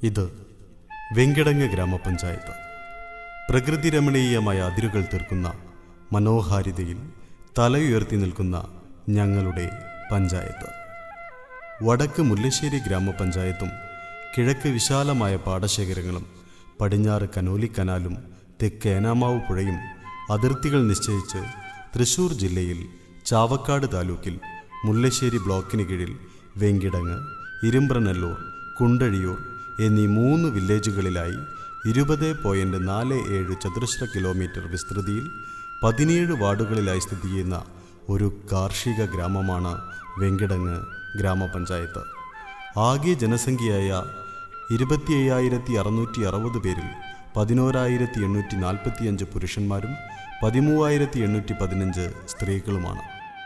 ഇത് വെങ്കിടങ്ങ് ഗ്രാമപഞ്ചായത്ത് പ്രകൃതി രമണീയമായ അതിരുകൾ തീർക്കുന്ന മനോഹാരിതയിൽ തലയുയർത്തി നിൽക്കുന്ന ഞങ്ങളുടെ പഞ്ചായത്ത് വടക്ക് മുല്ലശ്ശേരി ഗ്രാമപഞ്ചായത്തും കിഴക്ക് വിശാലമായ പാടശേഖരങ്ങളും പടിഞ്ഞാറ് കനോലി കനാലും തെക്ക് ഏനാമാവ് പുഴയും അതിർത്തികൾ നിശ്ചയിച്ച് തൃശൂർ ജില്ലയിൽ ചാവക്കാട് താലൂക്കിൽ മുല്ലശ്ശേരി ബ്ലോക്കിന് കീഴിൽ വെങ്കിടങ്ങ് ഇരുമ്പ്രനല്ലൂർ കുണ്ടഴിയൂർ എന്നീ മൂന്ന് വില്ലേജുകളിലായി ഇരുപത് പോയിൻറ്റ് നാല് ഏഴ് ചതുരശ്ര കിലോമീറ്റർ വിസ്തൃതിയിൽ പതിനേഴ് വാർഡുകളിലായി സ്ഥിതി ചെയ്യുന്ന ഒരു കാർഷിക ഗ്രാമമാണ് വെങ്കിടങ്ങ് ഗ്രാമപഞ്ചായത്ത് ആകെ ജനസംഖ്യയായ ഇരുപത്തി അയ്യായിരത്തി അറുന്നൂറ്റി അറുപത് പേരിൽ പതിനോരായിരത്തി എണ്ണൂറ്റി നാൽപ്പത്തിയഞ്ച് പുരുഷന്മാരും പതിമൂവായിരത്തി എണ്ണൂറ്റി പതിനഞ്ച് സ്ത്രീകളുമാണ്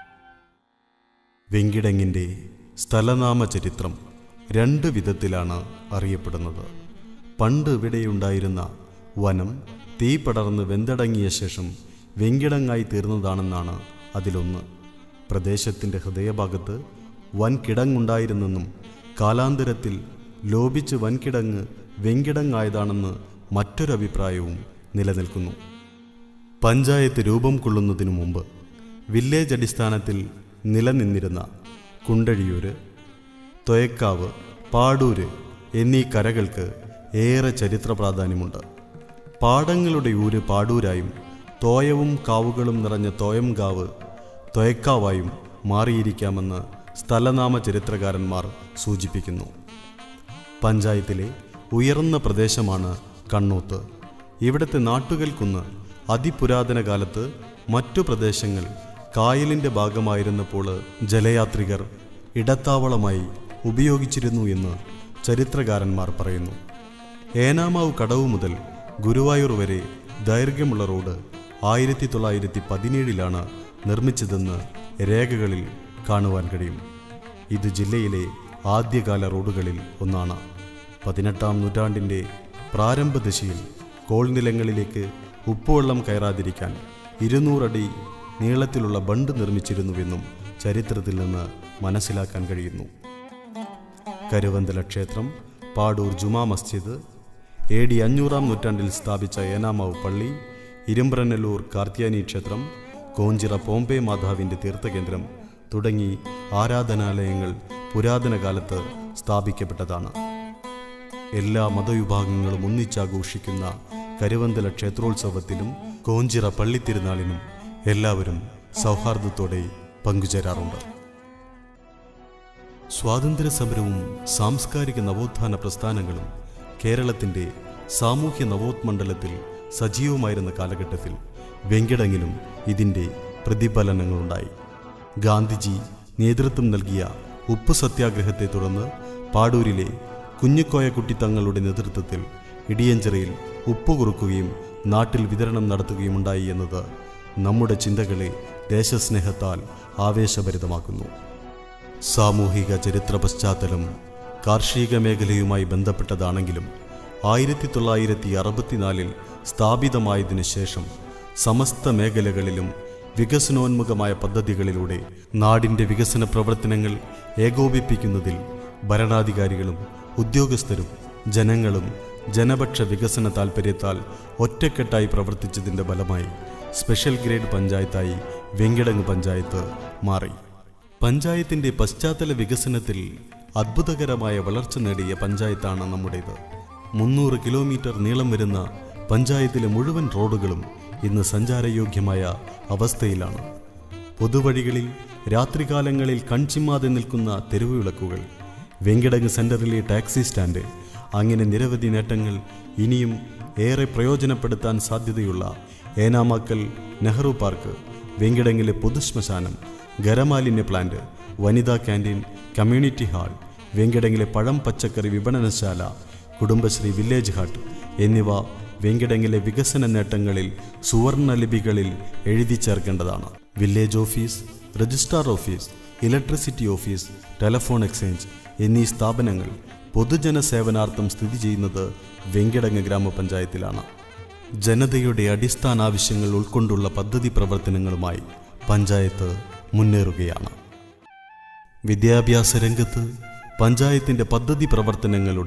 വെങ്കിടങ്ങിൻ്റെ സ്ഥലനാമ ചരിത്രം രണ്ട് വിധത്തിലാണ് അറിയപ്പെടുന്നത് പണ്ട് ഇവിടെയുണ്ടായിരുന്ന വനം തീ പടർന്ന് വെന്തടങ്ങിയ ശേഷം വെങ്കിടങ്ങായി തീർന്നതാണെന്നാണ് അതിലൊന്ന് പ്രദേശത്തിൻ്റെ ഹൃദയഭാഗത്ത് വൻകിടങ്ങുണ്ടായിരുന്നെന്നും കാലാന്തരത്തിൽ ലോപിച്ച് വൻകിടങ്ങ് വെങ്കിടങ്ങായതാണെന്ന് മറ്റൊരഭിപ്രായവും നിലനിൽക്കുന്നു പഞ്ചായത്ത് രൂപം കൊള്ളുന്നതിനു മുമ്പ് വില്ലേജ് അടിസ്ഥാനത്തിൽ നിലനിന്നിരുന്ന കുണ്ടഴിയൂര് തൊയക്കാവ് പാടൂര് എന്നീ കരകൾക്ക് ഏറെ ചരിത്ര പ്രാധാന്യമുണ്ട് പാടങ്ങളുടെ ഊര് പാടൂരായും തോയവും കാവുകളും നിറഞ്ഞ തോയംകാവ് തൊയക്കാവായും മാറിയിരിക്കാമെന്ന് സ്ഥലനാമ ചരിത്രകാരന്മാർ സൂചിപ്പിക്കുന്നു പഞ്ചായത്തിലെ ഉയർന്ന പ്രദേശമാണ് കണ്ണൂത്ത് ഇവിടുത്തെ നാട്ടുകൽക്കുന്ന് അതിപുരാതന കാലത്ത് മറ്റു പ്രദേശങ്ങൾ കായലിൻ്റെ ഭാഗമായിരുന്നപ്പോൾ ജലയാത്രികർ ഇടത്താവളമായി ഉപയോഗിച്ചിരുന്നു എന്ന് ചരിത്രകാരന്മാർ പറയുന്നു ഏനാമാവ് കടവ് മുതൽ ഗുരുവായൂർ വരെ ദൈർഘ്യമുള്ള റോഡ് ആയിരത്തി തൊള്ളായിരത്തി പതിനേഴിലാണ് നിർമ്മിച്ചതെന്ന് രേഖകളിൽ കാണുവാൻ കഴിയും ഇത് ജില്ലയിലെ ആദ്യകാല റോഡുകളിൽ ഒന്നാണ് പതിനെട്ടാം നൂറ്റാണ്ടിൻ്റെ പ്രാരംഭ ദശയിൽ കോൾനിലങ്ങളിലേക്ക് ഉപ്പുവെള്ളം കയറാതിരിക്കാൻ ഇരുന്നൂറടി നീളത്തിലുള്ള ബണ്ട് നിർമ്മിച്ചിരുന്നുവെന്നും ചരിത്രത്തിൽ നിന്ന് മനസ്സിലാക്കാൻ കഴിയുന്നു കരുവന്തല ക്ഷേത്രം പാടൂർ ജുമാ മസ്ജിദ് എ ഡി അഞ്ഞൂറാം നൂറ്റാണ്ടിൽ സ്ഥാപിച്ച ഏനാമാവ് പള്ളി ഇരുമ്പ്രനല്ലൂർ കാർത്യാനി ക്ഷേത്രം കോഞ്ചിറ പോംബെ മാതാവിൻ്റെ തീർത്ഥകേന്ദ്രം തുടങ്ങി ആരാധനാലയങ്ങൾ പുരാതന കാലത്ത് സ്ഥാപിക്കപ്പെട്ടതാണ് എല്ലാ മതവിഭാഗങ്ങളും ഒന്നിച്ചാഘോഷിക്കുന്ന കരുവന്തല ക്ഷേത്രോത്സവത്തിലും കോഞ്ചിറ പള്ളിത്തിരുനാളിനും എല്ലാവരും സൗഹാർദ്ദത്തോടെ പങ്കുചേരാറുണ്ട് സ്വാതന്ത്ര്യ സമരവും സാംസ്കാരിക നവോത്ഥാന പ്രസ്ഥാനങ്ങളും കേരളത്തിൻ്റെ സാമൂഹ്യ നവോത്മണ്ഡലത്തിൽ സജീവമായിരുന്ന കാലഘട്ടത്തിൽ വെങ്കിടങ്ങിലും ഇതിൻ്റെ പ്രതിഫലനങ്ങളുണ്ടായി ഗാന്ധിജി നേതൃത്വം നൽകിയ ഉപ്പ് സത്യാഗ്രഹത്തെ തുടർന്ന് പാടൂരിലെ കുഞ്ഞിക്കോയക്കുട്ടി തങ്ങളുടെ നേതൃത്വത്തിൽ ഇടിയഞ്ചിറയിൽ ഉപ്പ് കുറുക്കുകയും നാട്ടിൽ വിതരണം നടത്തുകയും ഉണ്ടായി എന്നത് നമ്മുടെ ചിന്തകളെ ദേശസ്നേഹത്താൽ ആവേശഭരിതമാക്കുന്നു സാമൂഹിക ചരിത്ര പശ്ചാത്തലം കാർഷിക മേഖലയുമായി ബന്ധപ്പെട്ടതാണെങ്കിലും ആയിരത്തി തൊള്ളായിരത്തി അറുപത്തിനാലിൽ സ്ഥാപിതമായതിനു ശേഷം സമസ്ത മേഖലകളിലും വികസനോന്മുഖമായ പദ്ധതികളിലൂടെ നാടിൻ്റെ വികസന പ്രവർത്തനങ്ങൾ ഏകോപിപ്പിക്കുന്നതിൽ ഭരണാധികാരികളും ഉദ്യോഗസ്ഥരും ജനങ്ങളും ജനപക്ഷ വികസന താൽപ്പര്യത്താൽ ഒറ്റക്കെട്ടായി പ്രവർത്തിച്ചതിൻ്റെ ഫലമായി സ്പെഷ്യൽ ഗ്രേഡ് പഞ്ചായത്തായി വെങ്കിടങ്ങ് പഞ്ചായത്ത് മാറി പഞ്ചായത്തിൻ്റെ പശ്ചാത്തല വികസനത്തിൽ അത്ഭുതകരമായ വളർച്ച നേടിയ പഞ്ചായത്താണ് നമ്മുടേത് മുന്നൂറ് കിലോമീറ്റർ നീളം വരുന്ന പഞ്ചായത്തിലെ മുഴുവൻ റോഡുകളും ഇന്ന് സഞ്ചാരയോഗ്യമായ അവസ്ഥയിലാണ് പൊതുവഴികളിൽ രാത്രികാലങ്ങളിൽ കൺചിമ്മാതെ നിൽക്കുന്ന തെരുവ് വിളക്കുകൾ വെങ്കിടങ്ങ് സെന്ററിലെ ടാക്സി സ്റ്റാൻഡ് അങ്ങനെ നിരവധി നേട്ടങ്ങൾ ഇനിയും ഏറെ പ്രയോജനപ്പെടുത്താൻ സാധ്യതയുള്ള ഏനാമാക്കൽ നെഹ്റു പാർക്ക് വെങ്കിടങ്ങിലെ പൊതുശ്മശാനം ഖരമാലിന്യ പ്ലാന്റ് വനിതാ ക്യാൻറ്റീൻ കമ്മ്യൂണിറ്റി ഹാൾ വെങ്കിടങ്ങിലെ പഴം പച്ചക്കറി വിപണനശാല കുടുംബശ്രീ വില്ലേജ് ഹാട്ട് എന്നിവ വെങ്കിടങ്ങിലെ വികസന നേട്ടങ്ങളിൽ സുവർണ ലിപികളിൽ എഴുതി ചേർക്കേണ്ടതാണ് village office registrar office electricity office telephone exchange എന്നീ സ്ഥാപനങ്ങൾ പൊതുജന സേവനാർത്ഥം സ്ഥിതി ചെയ്യുന്നത് വെങ്കിടങ്ങ് ഗ്രാമപഞ്ചായത്തിലാണ് ജനതയുടെ അടിസ്ഥാന ആവശ്യങ്ങൾ ഉൾക്കൊണ്ടുള്ള പദ്ധതി പ്രവർത്തനങ്ങളുമായി പഞ്ചായത്ത് മുന്നേറുകയാണ് വിദ്യാഭ്യാസ രംഗത്ത് പഞ്ചായത്തിൻ്റെ പദ്ധതി പ്രവർത്തനങ്ങളുടെ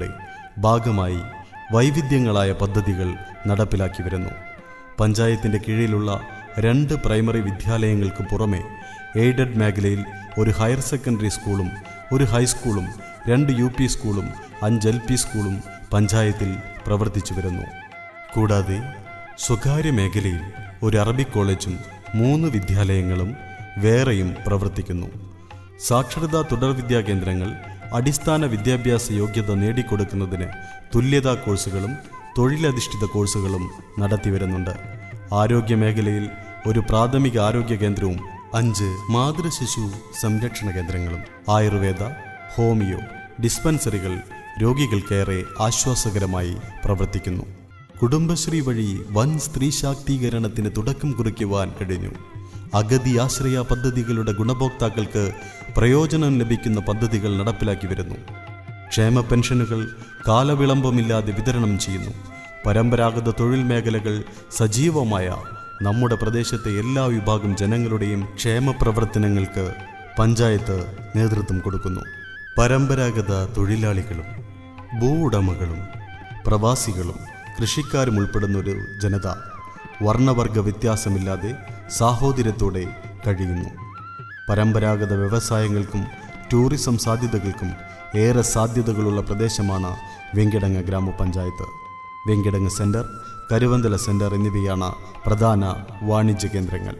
ഭാഗമായി വൈവിധ്യങ്ങളായ പദ്ധതികൾ നടപ്പിലാക്കി വരുന്നു പഞ്ചായത്തിൻ്റെ കീഴിലുള്ള രണ്ട് പ്രൈമറി വിദ്യാലയങ്ങൾക്ക് പുറമെ എയ്ഡഡ് മേഖലയിൽ ഒരു ഹയർ സെക്കൻഡറി സ്കൂളും ഒരു ഹൈസ്കൂളും രണ്ട് യു പി സ്കൂളും അഞ്ച് എൽ പി സ്കൂളും പഞ്ചായത്തിൽ പ്രവർത്തിച്ചു വരുന്നു കൂടാതെ സ്വകാര്യ മേഖലയിൽ ഒരു അറബിക് കോളേജും മൂന്ന് വിദ്യാലയങ്ങളും വേറെയും പ്രവർത്തിക്കുന്നു സാക്ഷരതാ തുടർ വിദ്യാ കേന്ദ്രങ്ങൾ അടിസ്ഥാന വിദ്യാഭ്യാസ യോഗ്യത നേടിക്കൊടുക്കുന്നതിന് തുല്യതാ കോഴ്സുകളും തൊഴിലധിഷ്ഠിത കോഴ്സുകളും നടത്തിവരുന്നുണ്ട് ആരോഗ്യ മേഖലയിൽ ഒരു പ്രാഥമിക ആരോഗ്യ കേന്ദ്രവും അഞ്ച് മാതൃശിശു സംരക്ഷണ കേന്ദ്രങ്ങളും ആയുർവേദ ഹോമിയോ ഡിസ്പെൻസറികൾ രോഗികൾക്കേറെ ആശ്വാസകരമായി പ്രവർത്തിക്കുന്നു കുടുംബശ്രീ വഴി വൻ സ്ത്രീ ശാക്തീകരണത്തിന് തുടക്കം കുറിക്കുവാൻ കഴിഞ്ഞു അഗതി ആശ്രയ പദ്ധതികളുടെ ഗുണഭോക്താക്കൾക്ക് പ്രയോജനം ലഭിക്കുന്ന പദ്ധതികൾ നടപ്പിലാക്കി വരുന്നു ക്ഷേമ പെൻഷനുകൾ കാലവിളംബമില്ലാതെ വിതരണം ചെയ്യുന്നു പരമ്പരാഗത തൊഴിൽ മേഖലകൾ സജീവമായ നമ്മുടെ പ്രദേശത്തെ എല്ലാ വിഭാഗം ജനങ്ങളുടെയും ക്ഷേമ പ്രവർത്തനങ്ങൾക്ക് പഞ്ചായത്ത് നേതൃത്വം കൊടുക്കുന്നു പരമ്പരാഗത തൊഴിലാളികളും ഭൂ ഉടമകളും പ്രവാസികളും കൃഷിക്കാരും ഉൾപ്പെടുന്ന ഒരു ജനത വർണ്ണവർഗ വ്യത്യാസമില്ലാതെ സാഹോദര്യത്തോടെ കഴിയുന്നു പരമ്പരാഗത വ്യവസായങ്ങൾക്കും ടൂറിസം സാധ്യതകൾക്കും ഏറെ സാധ്യതകളുള്ള പ്രദേശമാണ് വെങ്കിടങ്ങ് ഗ്രാമപഞ്ചായത്ത് വെങ്കിടങ്ങ് സെന്റർ കരുവന്തല സെന്റർ എന്നിവയാണ് പ്രധാന വാണിജ്യ കേന്ദ്രങ്ങൾ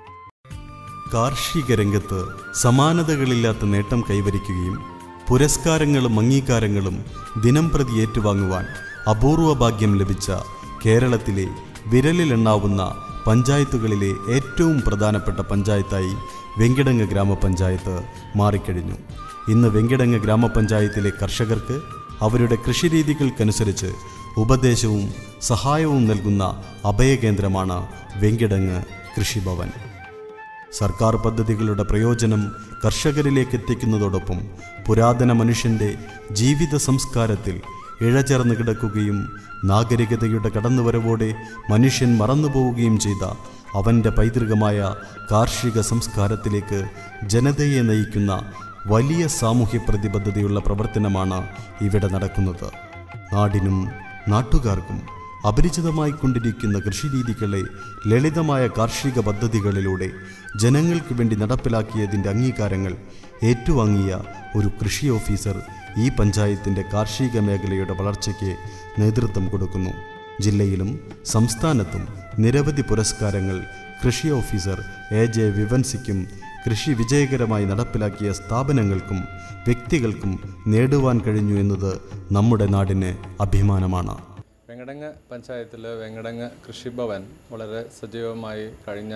കാർഷിക രംഗത്ത് സമാനതകളില്ലാത്ത നേട്ടം കൈവരിക്കുകയും പുരസ്കാരങ്ങളും അംഗീകാരങ്ങളും ദിനം പ്രതി ഏറ്റുവാങ്ങുവാൻ അപൂർവ ഭാഗ്യം ലഭിച്ച കേരളത്തിലെ വിരലിലെണ്ണാവുന്ന പഞ്ചായത്തുകളിലെ ഏറ്റവും പ്രധാനപ്പെട്ട പഞ്ചായത്തായി വെങ്കിടങ്ങ് ഗ്രാമപഞ്ചായത്ത് മാറിക്കഴിഞ്ഞു ഇന്ന് വെങ്കിടങ്ങ് ഗ്രാമപഞ്ചായത്തിലെ കർഷകർക്ക് അവരുടെ കൃഷിരീതികൾക്കനുസരിച്ച് ഉപദേശവും സഹായവും നൽകുന്ന അഭയകേന്ദ്രമാണ് വെങ്കിടങ്ങ് കൃഷിഭവൻ സർക്കാർ പദ്ധതികളുടെ പ്രയോജനം കർഷകരിലേക്ക് എത്തിക്കുന്നതോടൊപ്പം പുരാതന മനുഷ്യൻ്റെ ജീവിത സംസ്കാരത്തിൽ ഇഴചേർന്ന് കിടക്കുകയും നാഗരികതയുടെ കടന്നുവരവോടെ മനുഷ്യൻ മറന്നുപോവുകയും ചെയ്ത അവൻ്റെ പൈതൃകമായ കാർഷിക സംസ്കാരത്തിലേക്ക് ജനതയെ നയിക്കുന്ന വലിയ സാമൂഹ്യ പ്രതിബദ്ധതയുള്ള പ്രവർത്തനമാണ് ഇവിടെ നടക്കുന്നത് നാടിനും നാട്ടുകാർക്കും അപരിചിതമായി കൊണ്ടിരിക്കുന്ന കൃഷിരീതികളെ ലളിതമായ കാർഷിക പദ്ധതികളിലൂടെ ജനങ്ങൾക്ക് വേണ്ടി നടപ്പിലാക്കിയതിൻ്റെ അംഗീകാരങ്ങൾ ഏറ്റുവാങ്ങിയ ഒരു കൃഷി ഓഫീസർ ഈ പഞ്ചായത്തിൻ്റെ കാർഷിക മേഖലയുടെ വളർച്ചയ്ക്ക് നേതൃത്വം കൊടുക്കുന്നു ജില്ലയിലും സംസ്ഥാനത്തും നിരവധി പുരസ്കാരങ്ങൾ കൃഷി ഓഫീസർ എ ജെ വിവൻസിക്കും കൃഷി വിജയകരമായി നടപ്പിലാക്കിയ സ്ഥാപനങ്ങൾക്കും വ്യക്തികൾക്കും നേടുവാൻ കഴിഞ്ഞു എന്നത് നമ്മുടെ നാടിന് അഭിമാനമാണ് വെങ്ങടങ്ങ് പഞ്ചായത്തിൽ വെങ്ങടങ്ങ് കൃഷിഭവൻ വളരെ സജീവമായി കഴിഞ്ഞ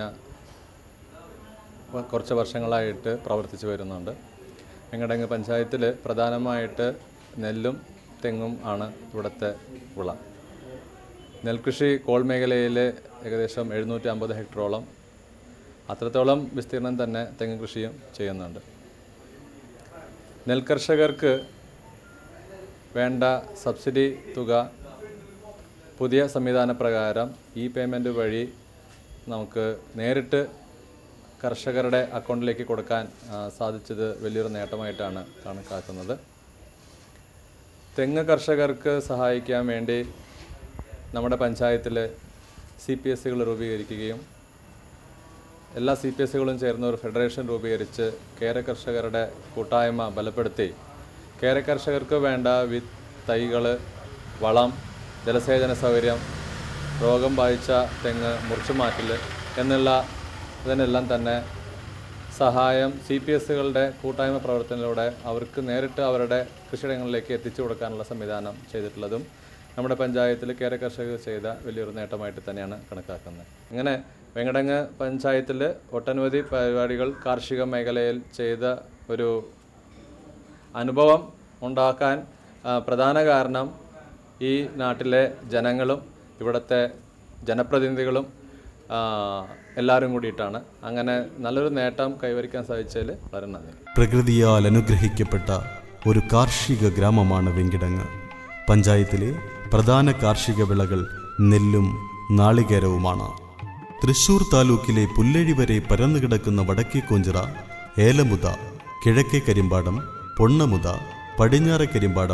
വ- കുറച്ച് വർഷങ്ങളായിട്ട് പ്രവർത്തിച്ചു വരുന്നുണ്ട് വെങ്ങടങ്ങ് പഞ്ചായത്തിൽ പ്രധാനമായിട്ട് നെല്ലും തെങ്ങും ആണ് ഇവിടുത്തെ വിള നെൽകൃഷി കോൾ മേഖലയിൽ ഏകദേശം എഴുന്നൂറ്റി അമ്പത് ഹെക്ടറോളം അത്രത്തോളം വിസ്തീർണം തന്നെ തെങ്ങ് കൃഷിയും ചെയ്യുന്നുണ്ട് നെൽകർഷകർക്ക് വേണ്ട സബ്സിഡി തുക പുതിയ സംവിധാന പ്രകാരം ഇ പേയ്മെൻറ്റ് വഴി നമുക്ക് നേരിട്ട് കർഷകരുടെ അക്കൗണ്ടിലേക്ക് കൊടുക്കാൻ ആ, സാധിച്ചത് വലിയൊരു നേട്ടമായിട്ടാണ് കണക്കാക്കുന്നത് തെങ്ങ് കർഷകർക്ക് സഹായിക്കാൻ വേണ്ടി നമ്മുടെ പഞ്ചായത്തിൽ സി പി എസ് സികൾ രൂപീകരിക്കുകയും എല്ലാ സി പി എസുകളും ചേർന്ന് ഒരു ഫെഡറേഷൻ രൂപീകരിച്ച് കേര കർഷകരുടെ കൂട്ടായ്മ ബലപ്പെടുത്തി കേര കർഷകർക്ക് വേണ്ട വി തൈകൾ വളം ജലസേചന സൗകര്യം രോഗം ബാധിച്ച തെങ്ങ് മുറിച്ചു മാറ്റൽ എന്നുള്ള ഇതിനെല്ലാം തന്നെ സഹായം സി പി എസുകളുടെ കൂട്ടായ്മ പ്രവർത്തനത്തിലൂടെ അവർക്ക് നേരിട്ട് അവരുടെ കൃഷിയിടങ്ങളിലേക്ക് എത്തിച്ചു കൊടുക്കാനുള്ള സംവിധാനം ചെയ്തിട്ടുള്ളതും നമ്മുടെ പഞ്ചായത്തിൽ കേര കർഷകർ ചെയ്ത വലിയൊരു നേട്ടമായിട്ട് തന്നെയാണ് കണക്കാക്കുന്നത് ഇങ്ങനെ വെങ്ങടങ്ങ് പഞ്ചായത്തിൽ ഒട്ടനവധി പരിപാടികൾ കാർഷിക മേഖലയിൽ ചെയ്ത ഒരു അനുഭവം ഉണ്ടാക്കാൻ ആ, പ്രധാന കാരണം ഈ നാട്ടിലെ ജനങ്ങളും ഇവിടുത്തെ ജനപ്രതിനിധികളും ആ, എല്ലാവരും കൂടിയിട്ടാണ് അങ്ങനെ നല്ലൊരു നേട്ടം കൈവരിക്കാൻ സാധിച്ചതിൽ വളരെ നന്ദി പ്രകൃതിയാൽ അനുഗ്രഹിക്കപ്പെട്ട ഒരു കാർഷിക ഗ്രാമമാണ് വെങ്കിടങ്ങ് പഞ്ചായത്തിലെ പ്രധാന കാർഷിക വിളകൾ നെല്ലും നാളികേരവുമാണ് തൃശൂർ താലൂക്കിലെ പുല്ലഴി വരെ പരന്നുകിടക്കുന്ന വടക്കേ കൊഞ്ചിറ ഏലമുത കിഴക്കേ കരിമ്പാടം പൊണ്ണമുത പടിഞ്ഞാറെ കരിമ്പാടം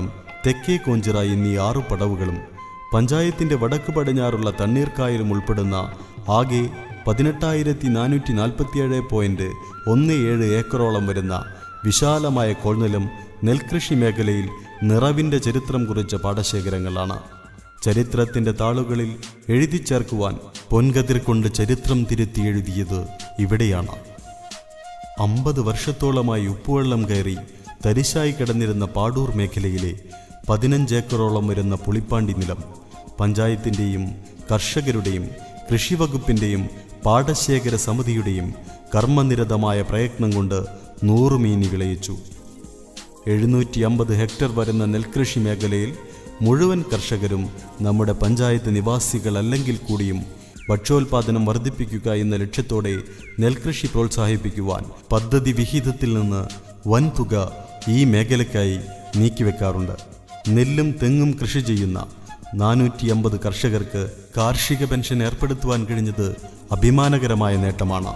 തെക്കേ കോഞ്ചിറ എന്നീ ആറു പടവുകളും പഞ്ചായത്തിന്റെ വടക്ക് പടിഞ്ഞാറുള്ള തണ്ണീർക്കായലും ഉൾപ്പെടുന്ന ആകെ പതിനെട്ടായിരത്തി നാനൂറ്റി നാൽപ്പത്തിയേഴ് പോയിന്റ് ഒന്ന് ഏഴ് ഏക്കറോളം വരുന്ന വിശാലമായ കോൾനിലം നെൽകൃഷി മേഖലയിൽ നിറവിന്റെ ചരിത്രം കുറിച്ച പാടശേഖരങ്ങളാണ് ചരിത്രത്തിന്റെ താളുകളിൽ എഴുതി ചേർക്കുവാൻ പൊൻകതിർ കൊണ്ട് ചരിത്രം തിരുത്തി എഴുതിയത് ഇവിടെയാണ് അമ്പത് വർഷത്തോളമായി ഉപ്പുവെള്ളം കയറി തരിശായി കിടന്നിരുന്ന പാടൂർ മേഖലയിലെ പതിനഞ്ചേക്കറോളം വരുന്ന പുളിപ്പാണ്ടി നിലം പഞ്ചായത്തിൻ്റെയും കർഷകരുടെയും കൃഷിവകുപ്പിൻ്റെയും പാടശേഖര സമിതിയുടെയും കർമ്മനിരതമായ പ്രയത്നം കൊണ്ട് നൂറ് മീനി വിളയിച്ചു എഴുന്നൂറ്റി അമ്പത് ഹെക്ടർ വരുന്ന നെൽകൃഷി മേഖലയിൽ മുഴുവൻ കർഷകരും നമ്മുടെ പഞ്ചായത്ത് നിവാസികളല്ലെങ്കിൽ കൂടിയും ഭക്ഷ്യോൽപാദനം വർദ്ധിപ്പിക്കുക എന്ന ലക്ഷ്യത്തോടെ നെൽകൃഷി പ്രോത്സാഹിപ്പിക്കുവാൻ പദ്ധതി വിഹിതത്തിൽ നിന്ന് വൻതുക ഈ മേഖലയ്ക്കായി നീക്കിവെക്കാറുണ്ട് നെല്ലും തെങ്ങും കൃഷി ചെയ്യുന്ന നാനൂറ്റി അമ്പത് കർഷകർക്ക് കാർഷിക പെൻഷൻ ഏർപ്പെടുത്തുവാൻ കഴിഞ്ഞത് അഭിമാനകരമായ നേട്ടമാണ്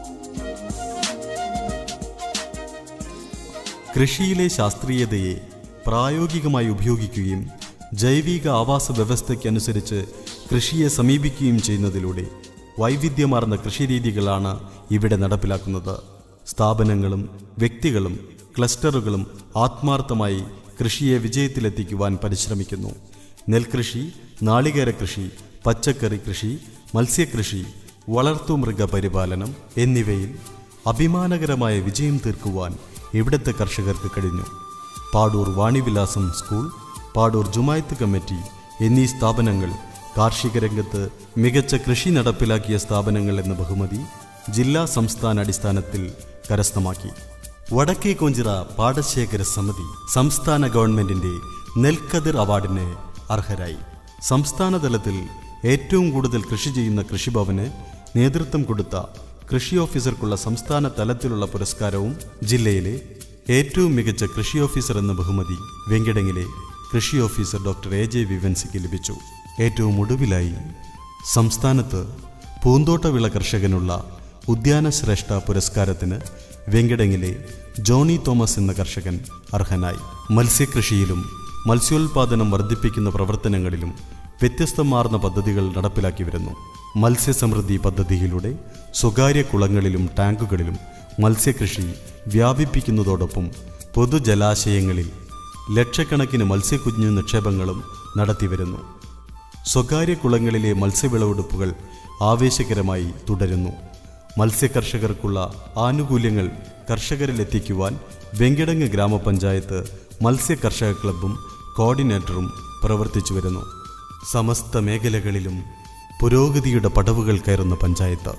കൃഷിയിലെ ശാസ്ത്രീയതയെ പ്രായോഗികമായി ഉപയോഗിക്കുകയും ജൈവിക ആവാസ വ്യവസ്ഥയ്ക്കനുസരിച്ച് കൃഷിയെ സമീപിക്കുകയും ചെയ്യുന്നതിലൂടെ വൈവിധ്യമാർന്ന കൃഷിരീതികളാണ് ഇവിടെ നടപ്പിലാക്കുന്നത് സ്ഥാപനങ്ങളും വ്യക്തികളും ക്ലസ്റ്ററുകളും ആത്മാർത്ഥമായി കൃഷിയെ വിജയത്തിലെത്തിക്കുവാൻ പരിശ്രമിക്കുന്നു നെൽകൃഷി നാളികേര കൃഷി പച്ചക്കറി കൃഷി മത്സ്യകൃഷി വളർത്തുമൃഗ പരിപാലനം എന്നിവയിൽ അഭിമാനകരമായ വിജയം തീർക്കുവാൻ ഇവിടുത്തെ കർഷകർക്ക് കഴിഞ്ഞു പാടൂർ വാണിവിലാസം സ്കൂൾ പാടൂർ ജുമായത്ത് കമ്മിറ്റി എന്നീ സ്ഥാപനങ്ങൾ കാർഷിക രംഗത്ത് മികച്ച കൃഷി നടപ്പിലാക്കിയ സ്ഥാപനങ്ങൾ എന്ന ബഹുമതി ജില്ലാ സംസ്ഥാന അടിസ്ഥാനത്തിൽ കരസ്ഥമാക്കി വടക്കേ കൊഞ്ചിറ പാടശേഖര സമിതി സംസ്ഥാന ഗവൺമെന്റിന്റെ നെൽക്കതിർ അവാർഡിന് അർഹരായി സംസ്ഥാന തലത്തിൽ ഏറ്റവും കൂടുതൽ കൃഷി ചെയ്യുന്ന കൃഷിഭവന് നേതൃത്വം കൊടുത്ത കൃഷി ഓഫീസർക്കുള്ള സംസ്ഥാന തലത്തിലുള്ള പുരസ്കാരവും ജില്ലയിലെ ഏറ്റവും മികച്ച കൃഷി ഓഫീസർ എന്ന ബഹുമതി വെങ്കിടങ്ങിലെ കൃഷി ഓഫീസർ ഡോക്ടർ എ ജെ വിവൻസിക്ക് ലഭിച്ചു ഏറ്റവും ഒടുവിലായി സംസ്ഥാനത്ത് പൂന്തോട്ടവിള കർഷകനുള്ള ഉദ്യാനശ്രേഷ്ഠ പുരസ്കാരത്തിന് വെങ്കിടങ്ങിലെ ജോണി തോമസ് എന്ന കർഷകൻ അർഹനായി മത്സ്യകൃഷിയിലും മത്സ്യോൽപാദനം വർദ്ധിപ്പിക്കുന്ന പ്രവർത്തനങ്ങളിലും വ്യത്യസ്തമാർന്ന പദ്ധതികൾ നടപ്പിലാക്കി വരുന്നു മത്സ്യസമൃദ്ധി പദ്ധതിയിലൂടെ സ്വകാര്യ കുളങ്ങളിലും ടാങ്കുകളിലും മത്സ്യകൃഷി വ്യാപിപ്പിക്കുന്നതോടൊപ്പം പൊതുജലാശയങ്ങളിൽ ലക്ഷക്കണക്കിന് മത്സ്യക്കുഞ്ഞു നിക്ഷേപങ്ങളും നടത്തിവരുന്നു സ്വകാര്യ കുളങ്ങളിലെ മത്സ്യവിളവെടുപ്പുകൾ ആവേശകരമായി തുടരുന്നു മത്സ്യകർഷകർക്കുള്ള ആനുകൂല്യങ്ങൾ കർഷകരിലെത്തിക്കുവാൻ വെങ്കിടങ്ങ് ഗ്രാമപഞ്ചായത്ത് മത്സ്യ കർഷക ക്ലബ്ബും കോർഡിനേറ്ററും പ്രവർത്തിച്ചു വരുന്നു സമസ്ത മേഖലകളിലും പുരോഗതിയുടെ പടവുകൾ കയറുന്ന പഞ്ചായത്ത്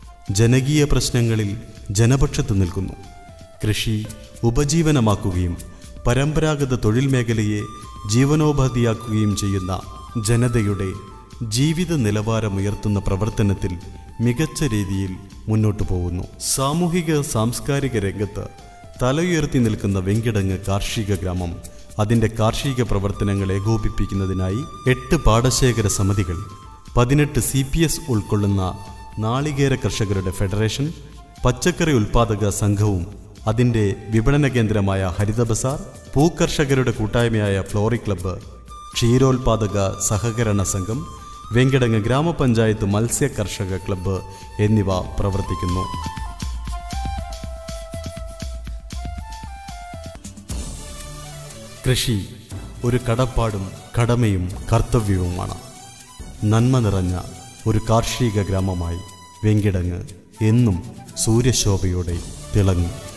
ജനകീയ പ്രശ്നങ്ങളിൽ ജനപക്ഷത്ത് നിൽക്കുന്നു കൃഷി ഉപജീവനമാക്കുകയും പരമ്പരാഗത തൊഴിൽ മേഖലയെ ജീവനോപാധിയാക്കുകയും ചെയ്യുന്ന ജനതയുടെ ജീവിത നിലവാരമുയർത്തുന്ന പ്രവർത്തനത്തിൽ മികച്ച രീതിയിൽ മുന്നോട്ടു പോകുന്നു സാമൂഹിക സാംസ്കാരിക രംഗത്ത് തലയുയർത്തി നിൽക്കുന്ന വെങ്കിടങ്ങ് കാർഷിക ഗ്രാമം അതിൻ്റെ കാർഷിക പ്രവർത്തനങ്ങൾ ഏകോപിപ്പിക്കുന്നതിനായി എട്ട് പാടശേഖര സമിതികൾ പതിനെട്ട് സി പി എസ് ഉൾക്കൊള്ളുന്ന നാളികേര കർഷകരുടെ ഫെഡറേഷൻ പച്ചക്കറി ഉൽപാദക സംഘവും അതിൻ്റെ വിപണന കേന്ദ്രമായ ഹരിത ബസാർ പൂക്കർഷകരുടെ കൂട്ടായ്മയായ ഫ്ലോറി ക്ലബ്ബ് ക്ഷീരോത്പാദക സഹകരണ സംഘം വെങ്കിടങ്ങ് ഗ്രാമപഞ്ചായത്ത് മത്സ്യ കർഷക ക്ലബ്ബ് എന്നിവ പ്രവർത്തിക്കുന്നു കൃഷി ഒരു കടപ്പാടും കടമയും കർത്തവ്യവുമാണ് നന്മ നിറഞ്ഞ ഒരു കാർഷിക ഗ്രാമമായി വെങ്കിടങ്ങ് എന്നും സൂര്യശോഭയോടെ തിളങ്ങും